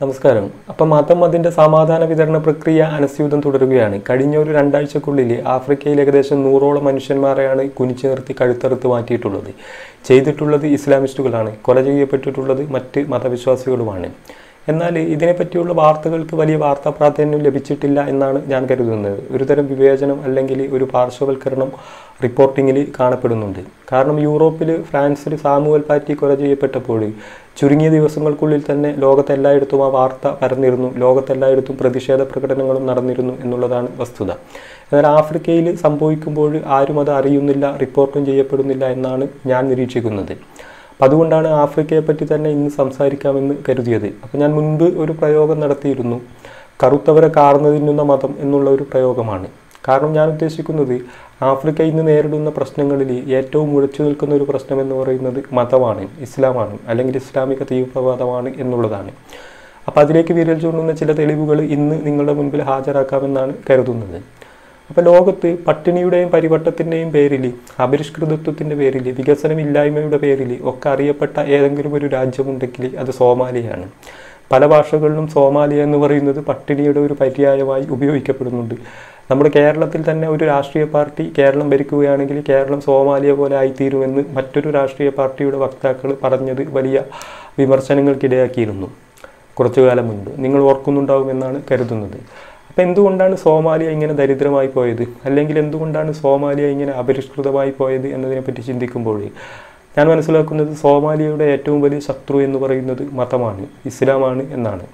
നമസ്കാരം അപ്പം മതം അതിൻ്റെ സമാധാന വിതരണ പ്രക്രിയ അനസ്യൂതം തുടരുകയാണ് കഴിഞ്ഞ ഒരു രണ്ടാഴ്ചക്കുള്ളിൽ ആഫ്രിക്കയിൽ ഏകദേശം നൂറോളം മനുഷ്യന്മാരെയാണ് കുനിച്ചു നിർത്തി കഴുത്തറുത്ത് മാറ്റിയിട്ടുള്ളത് ചെയ്തിട്ടുള്ളത് ഇസ്ലാമിസ്റ്റുകളാണ് കൊല ചെയ്യപ്പെട്ടിട്ടുള്ളത് മറ്റ് മതവിശ്വാസികളുമാണ് എന്നാൽ ഇതിനെപ്പറ്റിയുള്ള വാർത്തകൾക്ക് വലിയ വാർത്താ പ്രാധാന്യം ലഭിച്ചിട്ടില്ല എന്നാണ് ഞാൻ കരുതുന്നത് ഒരുതരം വിവേചനം അല്ലെങ്കിൽ ഒരു പാർശ്വവൽക്കരണം റിപ്പോർട്ടിങ്ങിൽ കാണപ്പെടുന്നുണ്ട് കാരണം യൂറോപ്പിൽ ഫ്രാൻസിൽ സാമുവൽ പാറ്റി കൊല ചെയ്യപ്പെട്ടപ്പോൾ ചുരുങ്ങിയ ദിവസങ്ങൾക്കുള്ളിൽ തന്നെ ലോകത്തെല്ലായിടത്തും ആ വാർത്ത പരന്നിരുന്നു ലോകത്തെല്ലായിടത്തും പ്രതിഷേധ പ്രകടനങ്ങളും നടന്നിരുന്നു എന്നുള്ളതാണ് വസ്തുത എന്നാൽ ആഫ്രിക്കയിൽ സംഭവിക്കുമ്പോൾ ആരും അത് അറിയുന്നില്ല റിപ്പോർട്ടും ചെയ്യപ്പെടുന്നില്ല എന്നാണ് ഞാൻ നിരീക്ഷിക്കുന്നത് അപ്പം അതുകൊണ്ടാണ് ആഫ്രിക്കയെ പറ്റി തന്നെ ഇന്ന് സംസാരിക്കാമെന്ന് കരുതിയത് അപ്പം ഞാൻ മുൻപ് ഒരു പ്രയോഗം നടത്തിയിരുന്നു കറുത്തവരെ കാർന്നു തിന്നുന്ന മതം എന്നുള്ള ഒരു പ്രയോഗമാണ് കാരണം ഞാൻ ഉദ്ദേശിക്കുന്നത് ആഫ്രിക്ക ഇന്ന് നേരിടുന്ന പ്രശ്നങ്ങളിൽ ഏറ്റവും മുഴച്ചു നിൽക്കുന്ന ഒരു പ്രശ്നം എന്ന് പറയുന്നത് മതമാണ് ഇസ്ലാമാണ് അല്ലെങ്കിൽ ഇസ്ലാമിക തീവ്രവാദമാണ് എന്നുള്ളതാണ് അപ്പോൾ അതിലേക്ക് വിരൽ ചൂണ്ടുന്ന ചില തെളിവുകൾ ഇന്ന് നിങ്ങളുടെ മുൻപിൽ ഹാജരാക്കാമെന്നാണ് കരുതുന്നത് അപ്പോൾ ലോകത്ത് പട്ടിണിയുടെയും പരിവട്ടത്തിൻ്റെയും പേരിൽ അപരിഷ്കൃതത്വത്തിൻ്റെ പേരിൽ വികസനമില്ലായ്മയുടെ പേരിൽ ഒക്കെ അറിയപ്പെട്ട ഏതെങ്കിലും ഒരു രാജ്യമുണ്ടെങ്കിൽ അത് സോമാലിയാണ് പല ഭാഷകളിലും സോമാലിയ എന്ന് പറയുന്നത് പട്ടിണിയുടെ ഒരു പര്യായമായി ഉപയോഗിക്കപ്പെടുന്നുണ്ട് നമ്മുടെ കേരളത്തിൽ തന്നെ ഒരു രാഷ്ട്രീയ പാർട്ടി കേരളം ഭരിക്കുകയാണെങ്കിൽ കേരളം സോമാലിയ പോലെ ആയിത്തീരുമെന്ന് മറ്റൊരു രാഷ്ട്രീയ പാർട്ടിയുടെ വക്താക്കൾ പറഞ്ഞത് വലിയ വിമർശനങ്ങൾക്കിടയാക്കിയിരുന്നു കുറച്ചു കാലം മുൻപ് നിങ്ങൾ ഓർക്കുന്നുണ്ടാവുമെന്നാണ് കരുതുന്നത് അപ്പോൾ എന്തുകൊണ്ടാണ് സോമാലിയ ഇങ്ങനെ ദരിദ്രമായി പോയത് അല്ലെങ്കിൽ എന്തുകൊണ്ടാണ് സോമാലിയ ഇങ്ങനെ അപരിഷ്കൃതമായി പോയത് എന്നതിനെപ്പറ്റി ചിന്തിക്കുമ്പോൾ ഞാൻ മനസ്സിലാക്കുന്നത് സോമാലിയയുടെ ഏറ്റവും വലിയ ശത്രു എന്ന് പറയുന്നത് മതമാണ് ഇസ്ലാമാണ് എന്നാണ്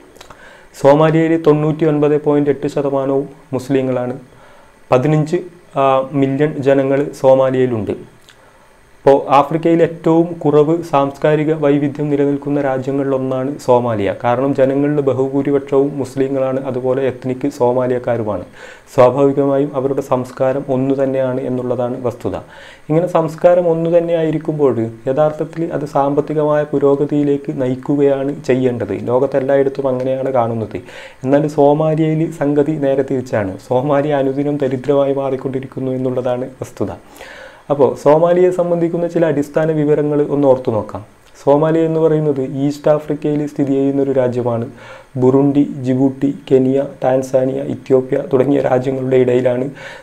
സോമാലിയയിൽ തൊണ്ണൂറ്റി ഒൻപത് പോയിൻറ്റ് എട്ട് ശതമാനവും മുസ്ലിങ്ങളാണ് പതിനഞ്ച് മില്യൺ ജനങ്ങൾ സോമാലിയയിലുണ്ട് ഇപ്പോൾ ആഫ്രിക്കയിൽ ഏറ്റവും കുറവ് സാംസ്കാരിക വൈവിധ്യം നിലനിൽക്കുന്ന രാജ്യങ്ങളിലൊന്നാണ് സോമാലിയ കാരണം ജനങ്ങളുടെ ബഹുഭൂരിപക്ഷവും മുസ്ലിങ്ങളാണ് അതുപോലെ എത്നിക്ക് സോമാലിയക്കാരുമാണ് സ്വാഭാവികമായും അവരുടെ സംസ്കാരം ഒന്നു തന്നെയാണ് എന്നുള്ളതാണ് വസ്തുത ഇങ്ങനെ സംസ്കാരം ഒന്നു തന്നെ ആയിരിക്കുമ്പോൾ യഥാർത്ഥത്തിൽ അത് സാമ്പത്തികമായ പുരോഗതിയിലേക്ക് നയിക്കുകയാണ് ചെയ്യേണ്ടത് ലോകത്തെല്ലായിടത്തും അങ്ങനെയാണ് കാണുന്നത് എന്നാൽ സോമാലിയയിൽ സംഗതി നേരെ തിരിച്ചാണ് സോമാലിയ അനുദിനം ദരിദ്രമായി മാറിക്കൊണ്ടിരിക്കുന്നു എന്നുള്ളതാണ് വസ്തുത അപ്പോൾ സോമാലിയയെ സംബന്ധിക്കുന്ന ചില അടിസ്ഥാന വിവരങ്ങൾ ഒന്ന് ഓർത്തു നോക്കാം സോമാലിയ എന്ന് പറയുന്നത് ഈസ്റ്റ് ആഫ്രിക്കയിൽ സ്ഥിതി ചെയ്യുന്ന ഒരു രാജ്യമാണ് Burundi Djibouti Kenya Tanzania Ethiopia തുടങ്ങിയ രാജ്യങ്ങളുടെ ഇടയിലാണ്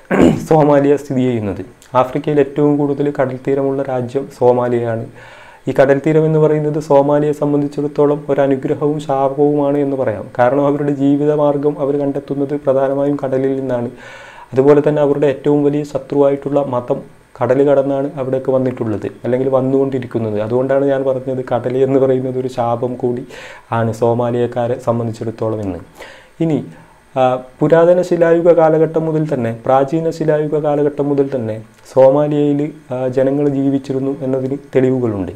സോമാലിയ സ്ഥിതി ചെയ്യുന്നത് ആഫ്രിക്കയിൽ ഏറ്റവും കൂടുതൽ കടൽത്തീരമുള്ള രാജ്യം സോമാലിയയാണ് ഈ കടൽത്തീരം എന്ന് പറയുന്നത് സോമാലിയെ സംബന്ധിച്ചിടത്തോളം ഒരു അനുഗ്രഹവും ശാപവുമാണ് എന്ന് പറയാം കാരണം അവരുടെ ജീവിതമാർഗം അവർ കണ്ടെത്തുന്നത് പ്രധാനമായും കടലിൽ നിന്നാണ് അതുപോലെ തന്നെ അവരുടെ ഏറ്റവും വലിയ ശത്രുവായിട്ടുള്ള മതം കടൽ കടന്നാണ് അവിടേക്ക് വന്നിട്ടുള്ളത് അല്ലെങ്കിൽ വന്നുകൊണ്ടിരിക്കുന്നത് അതുകൊണ്ടാണ് ഞാൻ പറഞ്ഞത് കടൽ എന്ന് പറയുന്നത് ഒരു ശാപം കൂടി ആണ് സോമാലിയക്കാരെ സംബന്ധിച്ചിടത്തോളം എന്ന് ഇനി പുരാതന ശിലായുഗ കാലഘട്ടം മുതൽ തന്നെ പ്രാചീന ശിലായുഗ കാലഘട്ടം മുതൽ തന്നെ സോമാലിയയിൽ ജനങ്ങൾ ജീവിച്ചിരുന്നു എന്നതിന് തെളിവുകളുണ്ട്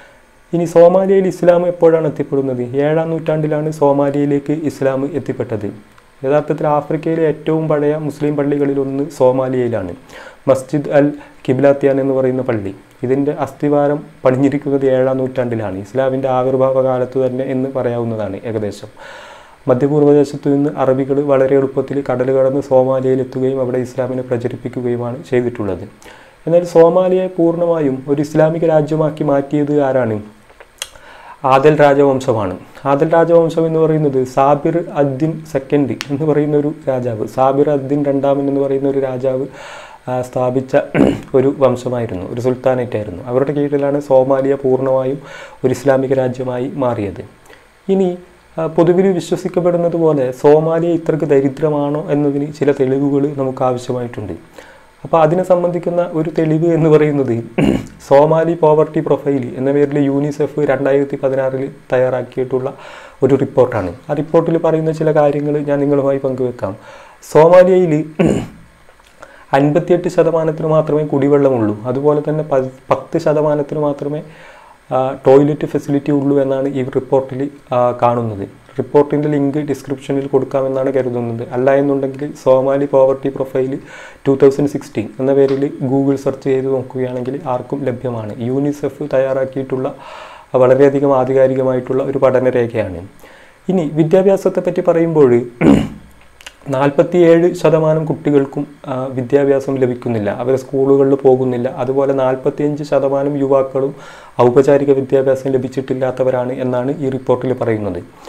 ഇനി സോമാലിയയിൽ ഇസ്ലാം എപ്പോഴാണ് എത്തിപ്പെടുന്നത് ഏഴാം നൂറ്റാണ്ടിലാണ് സോമാലിയയിലേക്ക് ഇസ്ലാം എത്തിപ്പെട്ടത് യഥാർത്ഥത്തിൽ ആഫ്രിക്കയിലെ ഏറ്റവും പഴയ മുസ്ലിം പള്ളികളിൽ ഒന്ന് സോമാലിയയിലാണ് മസ്ജിദ് അൽ കിബ്ലാത്തിയാൻ എന്ന് പറയുന്ന പള്ളി ഇതിൻ്റെ അസ്ഥിവാരം പണിഞ്ഞിരിക്കുന്നത് ഏഴാം നൂറ്റാണ്ടിലാണ് ഇസ്ലാമിൻ്റെ ആവിർഭാവ കാലത്ത് തന്നെ എന്ന് പറയാവുന്നതാണ് ഏകദേശം മധ്യപൂർവ്വദേശത്തു നിന്ന് അറബികൾ വളരെ എളുപ്പത്തിൽ കടൽ കടന്ന് സോമാലിയയിലെത്തുകയും അവിടെ ഇസ്ലാമിനെ പ്രചരിപ്പിക്കുകയുമാണ് ചെയ്തിട്ടുള്ളത് എന്നാൽ സോമാലിയയെ പൂർണ്ണമായും ഒരു ഇസ്ലാമിക രാജ്യമാക്കി മാറ്റിയത് ആരാണ് ആദൽ രാജവംശമാണ് ആദൽ രാജവംശം എന്ന് പറയുന്നത് സാബിർ അദ്ദിൻ സെക്കൻഡ് എന്ന് പറയുന്ന ഒരു രാജാവ് സാബിർ അദ്ദിൻ രണ്ടാമൻ എന്ന് പറയുന്ന ഒരു രാജാവ് സ്ഥാപിച്ച ഒരു വംശമായിരുന്നു ഒരു സുൽത്താനേറ്റായിരുന്നു അവരുടെ കീഴിലാണ് സോമാലിയ പൂർണ്ണമായും ഒരു ഇസ്ലാമിക രാജ്യമായി മാറിയത് ഇനി പൊതുവിൽ വിശ്വസിക്കപ്പെടുന്നത് പോലെ സോമാലിയ ഇത്രക്ക് ദരിദ്രമാണോ എന്നതിന് ചില തെളിവുകൾ നമുക്ക് ആവശ്യമായിട്ടുണ്ട് അപ്പോൾ അതിനെ സംബന്ധിക്കുന്ന ഒരു തെളിവ് എന്ന് പറയുന്നത് സോമാലി പോവർട്ടി പ്രൊഫൈൽ എന്ന പേരിൽ യൂണിസെഫ് രണ്ടായിരത്തി പതിനാറിൽ തയ്യാറാക്കിയിട്ടുള്ള ഒരു റിപ്പോർട്ടാണ് ആ റിപ്പോർട്ടിൽ പറയുന്ന ചില കാര്യങ്ങൾ ഞാൻ നിങ്ങളുമായി പങ്കുവെക്കാം സോമാലിയയിൽ അൻപത്തിയെട്ട് ശതമാനത്തിന് മാത്രമേ കുടിവെള്ളമുള്ളൂ അതുപോലെ തന്നെ പത്ത് ശതമാനത്തിന് മാത്രമേ ടോയ്ലറ്റ് ഫെസിലിറ്റി ഉള്ളൂ എന്നാണ് ഈ റിപ്പോർട്ടിൽ കാണുന്നത് റിപ്പോർട്ടിൻ്റെ ലിങ്ക് ഡിസ്ക്രിപ്ഷനിൽ കൊടുക്കാമെന്നാണ് കരുതുന്നത് അല്ല എന്നുണ്ടെങ്കിൽ Somali poverty profile two thousand sixteen എന്ന പേരിൽ ഗൂഗിൾ സെർച്ച് ചെയ്ത് നോക്കുകയാണെങ്കിൽ ആർക്കും ലഭ്യമാണ് യൂണിസെഫ് തയ്യാറാക്കിയിട്ടുള്ള വളരെയധികം ആധികാരികമായിട്ടുള്ള ഒരു പഠനരേഖയാണ് ഇനി വിദ്യാഭ്യാസത്തെ പറ്റി പറയുമ്പോൾ നാൽപ്പത്തിയേഴ് ശതമാനം കുട്ടികൾക്കും വിദ്യാഭ്യാസം ലഭിക്കുന്നില്ല അവർ സ്കൂളുകളിൽ പോകുന്നില്ല അതുപോലെ നാൽപ്പത്തിയഞ്ച് ശതമാനം യുവാക്കളും ഔപചാരിക വിദ്യാഭ്യാസം ലഭിച്ചിട്ടില്ലാത്തവരാണ് എന്നാണ് ഈ റിപ്പോർട്ടിൽ പറയുന്നത്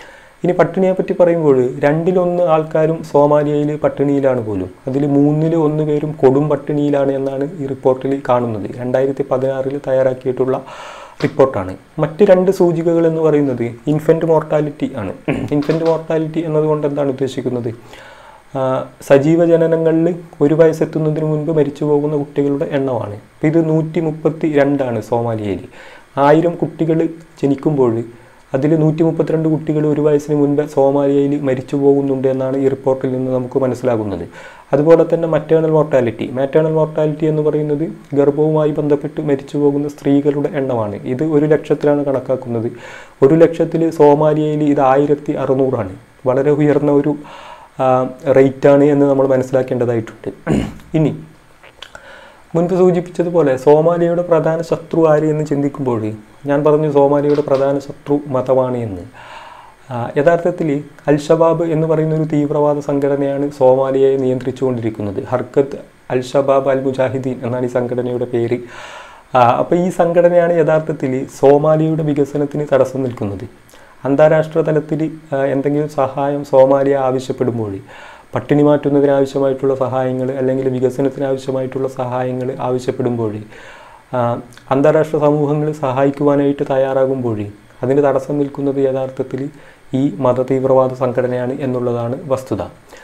ഇനി പട്ടിണിയെ പറ്റി പറയുമ്പോൾ രണ്ടിലൊന്ന് ആൾക്കാരും സോമാലിയയിൽ പട്ടിണിയിലാണ് പോലും അതിൽ മൂന്നിൽ ഒന്ന് പേരും കൊടും പട്ടിണിയിലാണ് എന്നാണ് ഈ റിപ്പോർട്ടിൽ കാണുന്നത് രണ്ടായിരത്തി പതിനാറിൽ തയ്യാറാക്കിയിട്ടുള്ള റിപ്പോർട്ടാണ് മറ്റ് രണ്ട് സൂചികകൾ എന്ന് പറയുന്നത് ഇൻഫൻറ്റ് മോർട്ടാലിറ്റി ആണ് ഇൻഫൻറ്റ് മോർട്ടാലിറ്റി എന്നതുകൊണ്ട് എന്താണ് ഉദ്ദേശിക്കുന്നത് ആ, സജീവ ജനനങ്ങളിൽ ഒരു വയസ്സെത്തുന്നതിന് മുൻപ് മരിച്ചു പോകുന്ന കുട്ടികളുടെ എണ്ണമാണ് അപ്പോൾ ഇത് നൂറ്റി മുപ്പത്തി രണ്ടാണ് സോമാലിയയിൽ ആയിരം കുട്ടികൾ ജനിക്കുമ്പോൾ അതിൽ നൂറ്റി മുപ്പത്തിരണ്ട് കുട്ടികൾ ഒരു വയസ്സിന് മുൻപ് സോമാലിയയിൽ മരിച്ചു പോകുന്നുണ്ട് എന്നാണ് ഈ റിപ്പോർട്ടിൽ നിന്ന് നമുക്ക് മനസ്സിലാകുന്നത് അതുപോലെ തന്നെ മറ്റേണൽ മോർട്ടാലിറ്റി മാറ്റേണൽ മോർട്ടാലിറ്റി എന്ന് പറയുന്നത് ഗർഭവുമായി ബന്ധപ്പെട്ട് മരിച്ചു പോകുന്ന സ്ത്രീകളുടെ എണ്ണമാണ് ഇത് ഒരു ലക്ഷത്തിലാണ് കണക്കാക്കുന്നത് ഒരു ലക്ഷത്തിൽ സോമാലിയയിൽ ഇത് ആയിരത്തി അറുന്നൂറാണ് വളരെ ഉയർന്ന ഒരു റേറ്റാണ് എന്ന് നമ്മൾ മനസ്സിലാക്കേണ്ടതായിട്ടുണ്ട് ഇനി മുൻപ് സൂചിപ്പിച്ചതുപോലെ സോമാലിയയുടെ പ്രധാന ശത്രു ആര് എന്ന് ചിന്തിക്കുമ്പോൾ ഞാൻ പറഞ്ഞു സോമാലിയയുടെ പ്രധാന ശത്രു മതമാണ് എന്ന് ആ, യഥാർത്ഥത്തിൽ അൽ ഷബാബ് എന്ന് പറയുന്ന ഒരു തീവ്രവാദ സംഘടനയാണ് സോമാലിയയെ നിയന്ത്രിച്ചുകൊണ്ടിരിക്കുന്നത് ഹർക്കത്ത് അൽ ഷബാബ് അൽ മുജാഹിദീൻ എന്നാണ് ഈ സംഘടനയുടെ പേര് അപ്പോൾ ഈ സംഘടനയാണ് യഥാർത്ഥത്തിൽ സോമാലിയയുടെ വികസനത്തിന് തടസ്സം നിൽക്കുന്നത് അന്താരാഷ്ട്ര തലത്തിൽ ആ, എന്തെങ്കിലും സഹായം സോമാലിയ ആവശ്യപ്പെടുമ്പോൾ പട്ടിണി മാറ്റുന്നതിനാവശ്യമായിട്ടുള്ള സഹായങ്ങൾ അല്ലെങ്കിൽ വികസനത്തിനാവശ്യമായിട്ടുള്ള സഹായങ്ങൾ ആവശ്യപ്പെടുമ്പോൾ ആ, അന്താരാഷ്ട്ര സമൂഹങ്ങൾ സഹായിക്കുവാനായിട്ട് തയ്യാറാകുമ്പോൾ അതിന് തടസ്സം നിൽക്കുന്നത് യഥാർത്ഥത്തിൽ ഈ മത തീവ്രവാദ സംഘടനയാണ് എന്നുള്ളതാണ് വസ്തുത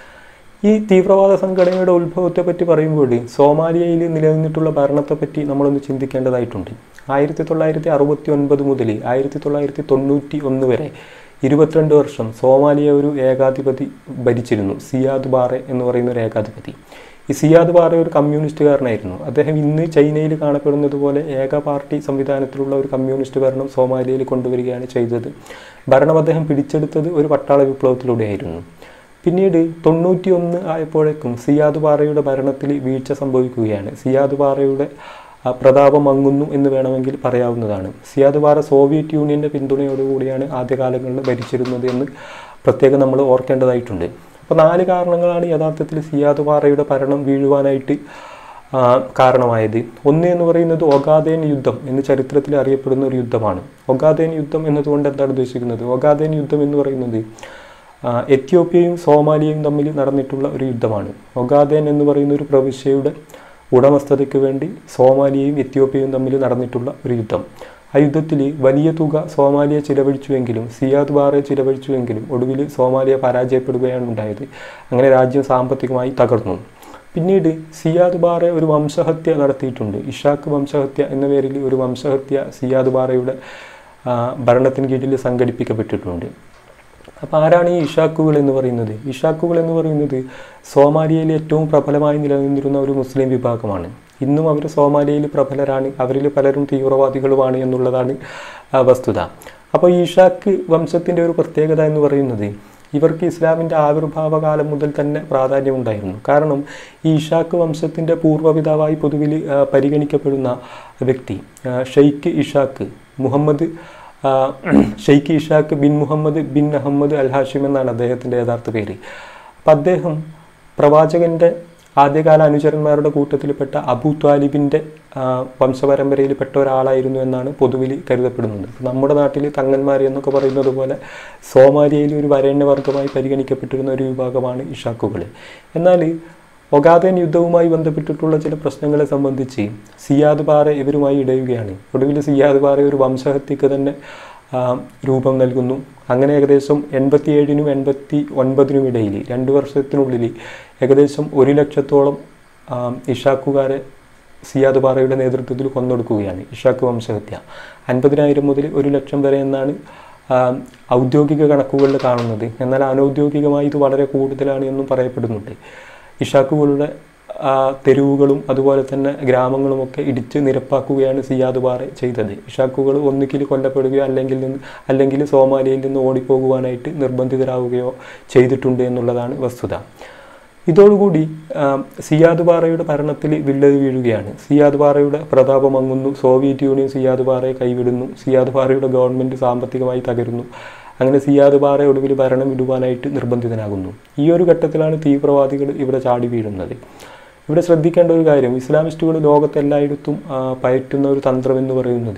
ഈ തീവ്രവാദ സംഘടനയുടെ ഉത്ഭവത്തെ പറ്റി പറയുമ്പോൾ സോമാലിയയിൽ നിലനിന്നിട്ടുള്ള ഭരണത്തെപ്പറ്റി നമ്മളൊന്ന് ചിന്തിക്കേണ്ടതായിട്ടുണ്ട് ആയിരത്തി തൊള്ളായിരത്തി അറുപത്തി ഒൻപത് മുതൽ ആയിരത്തി തൊള്ളായിരത്തി തൊണ്ണൂറ്റി ഒന്ന് വരെ ഇരുപത്തിരണ്ട് വർഷം സോമാലിയ ഒരു ഏകാധിപതി ഭരിച്ചിരുന്നു സിയാദ് ബാറെ എന്ന് പറയുന്ന ഒരു ഏകാധിപതി ഈ സിയാദ് ബാറെ ഒരു കമ്മ്യൂണിസ്റ്റുകാരനായിരുന്നു അദ്ദേഹം ഇന്ന് ചൈനയിൽ കാണപ്പെടുന്നത് പോലെ ഏക പാർട്ടി സംവിധാനത്തിലുള്ള ഒരു കമ്മ്യൂണിസ്റ്റ് ഭരണം സോമാലിയയിൽ കൊണ്ടുവരികയാണ് ചെയ്തത് ഭരണം അദ്ദേഹം പിടിച്ചെടുത്തത് ഒരു പട്ടാള വിപ്ലവത്തിലൂടെയായിരുന്നു പിന്നീട് തൊണ്ണൂറ്റി ഒന്ന് ആയപ്പോഴേക്കും സിയാദ് പാറയുടെ ഭരണത്തിൽ വീഴ്ച സംഭവിക്കുകയാണ് സിയാദ് പാറയുടെ ആ, പ്രതാപം മങ്ങുന്നു എന്ന് വേണമെങ്കിൽ പറയാവുന്നതാണ് സിയാദ് പാറ സോവിയറ്റ് യൂണിയൻ്റെ പിന്തുണയോടുകൂടിയാണ് ആദ്യകാലങ്ങളിൽ ഭരിച്ചിരുന്നത് എന്ന് പ്രത്യേകം നമ്മൾ ഓർക്കേണ്ടതായിട്ടുണ്ട് അപ്പോൾ നാല് കാരണങ്ങളാണ് യഥാർത്ഥത്തിൽ സിയാദ് പാറയുടെ ഭരണം വീഴുവാനായിട്ട് ആ, കാരണമായത് ഒന്ന് എന്ന് പറയുന്നത് ഒഗാദേൻ യുദ്ധം എന്ന് ചരിത്രത്തിൽ അറിയപ്പെടുന്ന ഒരു യുദ്ധമാണ് ഒഗാദേൻ യുദ്ധം എന്നതുകൊണ്ട് എന്താണ് ഉദ്ദേശിക്കുന്നത് ഒഗാദേൻ യുദ്ധം എന്ന് പറയുന്നത് ആ, എത്യോപ്യയും സോമാലിയയും തമ്മിൽ നടന്നിട്ടുള്ള ഒരു യുദ്ധമാണ് ഒഗാദേൻ എന്ന് പറയുന്ന ഒരു പ്രവിശ്യയുടെ ഉടമസ്ഥതയ്ക്ക് വേണ്ടി സോമാലിയയും എത്യോപ്യയും തമ്മിൽ നടന്നിട്ടുള്ള ഒരു യുദ്ധം ആ യുദ്ധത്തിൽ വലിയ തുക സോമാലിയ ചിലവഴിച്ചുവെങ്കിലും സിയാദ് ബാറെ ചിലവഴിച്ചുവെങ്കിലും ഒടുവിൽ സോമാലിയ പരാജയപ്പെടുകയാണ് ഉണ്ടായത് അങ്ങനെ രാജ്യം സാമ്പത്തികമായി തകർന്നു പിന്നീട് സിയാദ് ബാറെ ഒരു വംശഹത്യ നടത്തിയിട്ടുണ്ട് ഇഷാക്ക് വംശഹത്യ എന്ന പേരിൽ ഒരു വംശഹത്യ സിയാദ് ബാറയുടെ ആ, ഭരണത്തിന് കീഴിൽ സംഘടിപ്പിക്കപ്പെട്ടിട്ടുണ്ട് അപ്പോൾ ആരാണ് ഈ ഇഷാക്കുകൾ എന്ന് പറയുന്നത് ഇഷാക്കുകൾ എന്ന് പറയുന്നത് സോമാലിയയിൽ ഏറ്റവും പ്രബലമായി നിലനിന്നിരുന്ന ഒരു മുസ്ലിം വിഭാഗമാണ് ഇന്നും അവർ സോമാലിയയിൽ പ്രബലരാണ് അവരിൽ പലരും തീവ്രവാദികളുമാണ് എന്നുള്ളതാണ് ആ, വസ്തുത അപ്പോൾ ഈ ഇഷാക്ക് വംശത്തിൻ്റെ ഒരു പ്രത്യേകത എന്ന് പറയുന്നത് ഇവർക്ക് ഇസ്ലാമിൻ്റെ ആവിർഭാവ കാലം മുതൽ തന്നെ പ്രാധാന്യമുണ്ടായിരുന്നു കാരണം ഈ ഇഷാക്ക് വംശത്തിൻ്റെ പൂർവ്വപിതാവായി പൊതുവിൽ ആ, പരിഗണിക്കപ്പെടുന്ന വ്യക്തി ആ, ഷെയ്ഖ് ഇഷാക്ക് മുഹമ്മദ് ആ, Sheikh Ishaq bin Muhammad bin Ahmed al Hashim എന്നാണ് അദ്ദേഹത്തിൻ്റെ യഥാർത്ഥ പേര് അപ്പം അദ്ദേഹം പ്രവാചകൻ്റെ ആദ്യകാല അനുചരന്മാരുടെ കൂട്ടത്തിൽപ്പെട്ട അബൂ ത്വാലിബിൻ്റെ ആ, വംശപരമ്പരയിൽപ്പെട്ട ഒരാളായിരുന്നു എന്നാണ് പൊതുവിൽ കരുതപ്പെടുന്നത് ഇപ്പം നമ്മുടെ നാട്ടിൽ തങ്ങന്മാർ എന്നൊക്കെ പറയുന്നത് പോലെ സോമാലിയയിൽ ഒരു വരേണ്യവർഗമായി പരിഗണിക്കപ്പെട്ടിരുന്ന ഒരു വിഭാഗമാണ് ഇഷാക്കുകൾ എന്നാൽ ഒഗാദൻ യുദ്ധവുമായി ബന്ധപ്പെട്ടിട്ടുള്ള ചില പ്രശ്നങ്ങളെ സംബന്ധിച്ച് സിയാദ് പാറ ഇവരുമായി ഇടയുകയാണ് ഒടുവിൽ സിയാദ് പാറ ഒരു വംശഹത്യക്ക് തന്നെ ആ, രൂപം നൽകുന്നു അങ്ങനെ ഏകദേശം എൺപത്തിയേഴിനും എൺപത്തി ഒൻപതിനും ഇടയിൽ രണ്ട് വർഷത്തിനുള്ളിൽ ഏകദേശം ഒരു ലക്ഷത്തോളം ആ, ഇഷാക്കുകാരെ സിയാദ് പാറയുടെ നേതൃത്വത്തിൽ കൊന്നൊടുക്കുകയാണ് ഇഷാക്ക് വംശഹത്യ അൻപതിനായിരം മുതൽ ഒരു ലക്ഷം വരെ എന്നാണ് ആ, ഔദ്യോഗിക കണക്കുകളിൽ കാണുന്നത് എന്നാൽ അനൗദ്യോഗികമായി ഇത് വളരെ കൂടുതലാണ് എന്നും പറയപ്പെടുന്നുണ്ട് ഇഷാക്കുകളുടെ ആ, തെരുവുകളും അതുപോലെ തന്നെ ഗ്രാമങ്ങളുമൊക്കെ ഇടിച്ച് നിരപ്പാക്കുകയാണ് സിയാദ് ബാറെ ചെയ്തത് ഇഷാക്കുകൾ ഒന്നുകിൽ കൊല്ലപ്പെടുകയോ അല്ലെങ്കിൽ നിന്ന് അല്ലെങ്കിൽ സോമാലിയയിൽ നിന്ന് ഓടിപ്പോകുവാനായിട്ട് നിർബന്ധിതരാവുകയോ ചെയ്തിട്ടുണ്ട് എന്നുള്ളതാണ് വസ്തുത ഇതോടുകൂടി ആ, സിയാദ് പാറയുടെ ഭരണത്തിൽ വിള്ളൽ വീഴുകയാണ് സിയാദ് പാറയുടെ പ്രതാപം മങ്ങുന്നു സോവിയറ്റ് യൂണിയൻ സിയാദ് പാറയെ കൈവിടുന്നു സിയാദ് പാറയുടെ ഗവൺമെൻറ് സാമ്പത്തികമായി തകരുന്നു അങ്ങനെ സിയാദ് പാറ ഒടുവിൽ ഭരണം വിടുവാനായിട്ട് നിർബന്ധിതനാകുന്നു ഈ ഒരു ഘട്ടത്തിലാണ് തീവ്രവാദികൾ ഇവിടെ ചാടി വീഴുന്നത് ഇവിടെ ശ്രദ്ധിക്കേണ്ട ഒരു കാര്യം ഇസ്ലാമിസ്റ്റുകൾ ലോകത്തെല്ലായിടത്തും ആ, പയറ്റുന്ന ഒരു തന്ത്രം എന്ന് പറയുന്നത്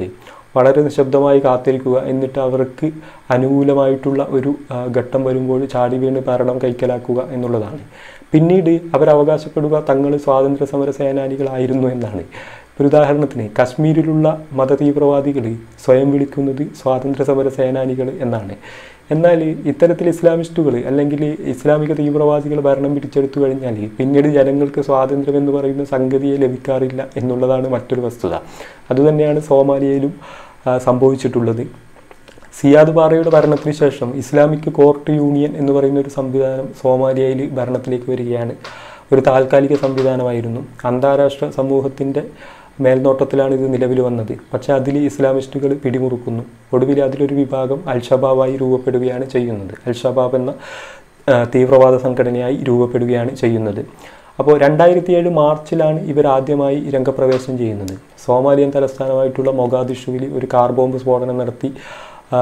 വളരെ നിശബ്ദമായി കാത്തിരിക്കുക എന്നിട്ട് അവർക്ക് അനുകൂലമായിട്ടുള്ള ഒരു ആ, ഘട്ടം വരുമ്പോൾ ചാടി വീണ് ഭരണം കൈക്കലാക്കുക എന്നുള്ളതാണ് പിന്നീട് അവർ അവകാശപ്പെടുക തങ്ങൾ സ്വാതന്ത്ര്യ സമര സേനാനികളായിരുന്നു എന്നാണ് ഒരു ഉദാഹരണത്തിന് കശ്മീരിലുള്ള മതതീവ്രവാദികൾ സ്വയം വിളിക്കുന്നത് സ്വാതന്ത്ര്യ സമര സേനാനികൾ എന്നാണ് എന്നാൽ ഇത്തരത്തിൽ ഇസ്ലാമിസ്റ്റുകൾ അല്ലെങ്കിൽ ഇസ്ലാമിക തീവ്രവാദികൾ ഭരണം പിടിച്ചെടുത്തു കഴിഞ്ഞാൽ പിന്നീട് ജനങ്ങൾക്ക് സ്വാതന്ത്ര്യം എന്ന് പറയുന്ന സംഗതിയെ ലഭിക്കാറില്ല എന്നുള്ളതാണ് മറ്റൊരു വസ്തുത അതുതന്നെയാണ് സോമാലിയയിലും ആ, സംഭവിച്ചിട്ടുള്ളത് സിയാദ് ബാറയുടെ ഭരണത്തിന് ശേഷം ഇസ്ലാമിക് കോർട്ട് യൂണിയൻ എന്ന് പറയുന്ന ഒരു സംവിധാനം സോമാലിയയിൽ ഭരണത്തിലേക്ക് വരികയാണ് ഒരു താൽക്കാലിക സംവിധാനമായിരുന്നു അന്താരാഷ്ട്ര സമൂഹത്തിൻ്റെ മേൽനോട്ടത്തിലാണ് ഇത് നിലവിൽ വന്നത് പക്ഷേ അതിൽ ഇസ്ലാമിസ്റ്റുകൾ പിടിമുറുക്കുന്നു ഒടുവിൽ അതിലൊരു വിഭാഗം അൽ ഷബാബായി രൂപപ്പെടുകയാണ് ചെയ്യുന്നത് അൽ ഷബാബ് എന്ന ആ, തീവ്രവാദ സംഘടനയായി രൂപപ്പെടുകയാണ് ചെയ്യുന്നത് അപ്പോൾ രണ്ടായിരത്തി ഏഴ് മാർച്ചിലാണ് ഇവർ ആദ്യമായി രംഗപ്രവേശം ചെയ്യുന്നത് സോമാലിയൻ തലസ്ഥാനമായിട്ടുള്ള മൊഗാദിഷുവിൽ ഒരു കാർ ബോംബ് സ്ഫോടനം നടത്തി ആ,